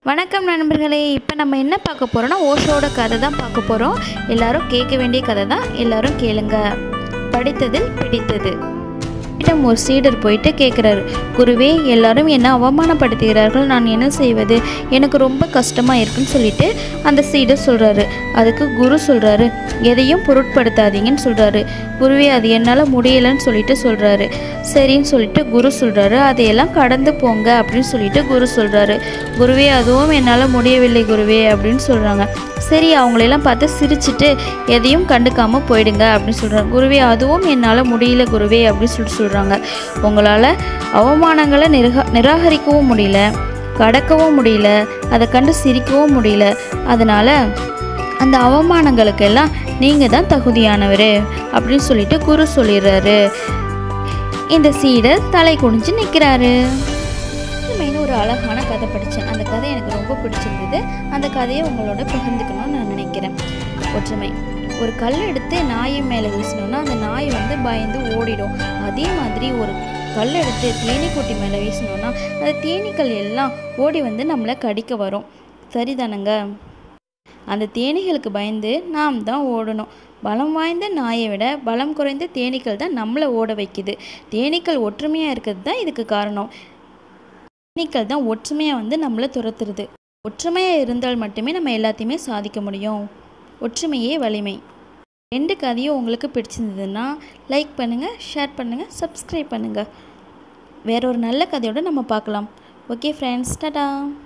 வணக்கம் நண்பர்களே இப்போ நம்ம என்ன பார்க்க போகிறோம்னா ஓஷோட கதை தான் பார்க்க போகிறோம் எல்லாரும் கேட்க வேண்டிய கதை தான் எல்லாரும் கேளுங்க படித்ததில் பிடித்தது இடம் ஒரு சீடர் போயிட்டு கேட்குறாரு குருவே எல்லாரும் என்ன அவமானப்படுத்துகிறார்கள் நான் என்ன செய்வது எனக்கு ரொம்ப கஷ்டமாக இருக்குன்னு சொல்லிட்டு அந்த சீடர் சொல்கிறாரு அதுக்கு குரு சொல்கிறாரு எதையும் பொருட்படுத்தாதீங்கன்னு சொல்கிறாரு குருவே அது என்னால் முடியலைன்னு சொல்லிட்டு சொல்கிறாரு சரின்னு சொல்லிட்டு குரு சொல்கிறாரு அதையெல்லாம் கடந்து போங்க அப்படின்னு சொல்லிட்டு குரு சொல்கிறாரு குருவே அதுவும் என்னால் முடியவில்லை குருவே அப்படின்னு சொல்கிறாங்க சரி அவங்களெல்லாம் பார்த்து சிரிச்சிட்டு எதையும் கண்டுக்காமல் போயிடுங்க அப்படின்னு சொல்கிறாங்க குருவே அதுவும் என்னால் முடியல குருவே அப்படின்னு சொல்லிட்டு சொல்கிறாங்க உங்களால் அவமானங்களை நிரக நிராகரிக்கவும் முடியல கடக்கவும் முடியல அதை கண்டு சிரிக்கவும் முடியல அதனால் அந்த அவமானங்களுக்கெல்லாம் நீங்கள் தான் தகுதியானவர் அப்படின்னு சொல்லிட்டு குரு சொல்லிடுறாரு இந்த சீடர் தலை குனிஞ்சு நிற்கிறாரு மெயின் ஒரு அழகான கதை படித்தேன் அந்த கதை எனக்கு ரொம்ப பிடிச்சிருந்தது அந்த கதையை உங்களோட பகிர்ந்துக்கணும்னு நான் நினைக்கிறேன் ஒற்றுமை ஒரு கல் எடுத்து நாய் மேலே வீசினோன்னா அந்த நாய் வந்து பயந்து ஓடிடும் அதே மாதிரி ஒரு கல் எடுத்து தேனீக்குட்டி மேலே வீசினோன்னா அந்த தேனீக்கள் எல்லாம் ஓடி வந்து நம்மளை கடிக்க வரும் சரிதானங்க அந்த தேனீகளுக்கு பயந்து நாம் தான் ஓடணும் பலம் வாய்ந்த நாயை விட பலம் குறைந்த தேனீக்கள் தான் நம்மளை ஓட வைக்குது தேனீக்கள் ஒற்றுமையாக இருக்கிறது தான் இதுக்கு காரணம் தேனீக்கள் தான் ஒற்றுமையாக வந்து நம்மளை துரத்துறது ஒற்றுமையாக இருந்தால் மட்டுமே நம்ம எல்லாத்தையுமே சாதிக்க முடியும் ஒற்றுமையே வலிமை ரெண்டு கதையும் உங்களுக்கு பிடிச்சிருந்ததுன்னா லைக் பண்ணுங்கள் ஷேர் பண்ணுங்கள் சப்ஸ்கிரைப் பண்ணுங்கள் வேற ஒரு நல்ல கதையோடு நம்ம பார்க்கலாம் ஓகே ஃப்ரெண்ட்ஸ் டாடா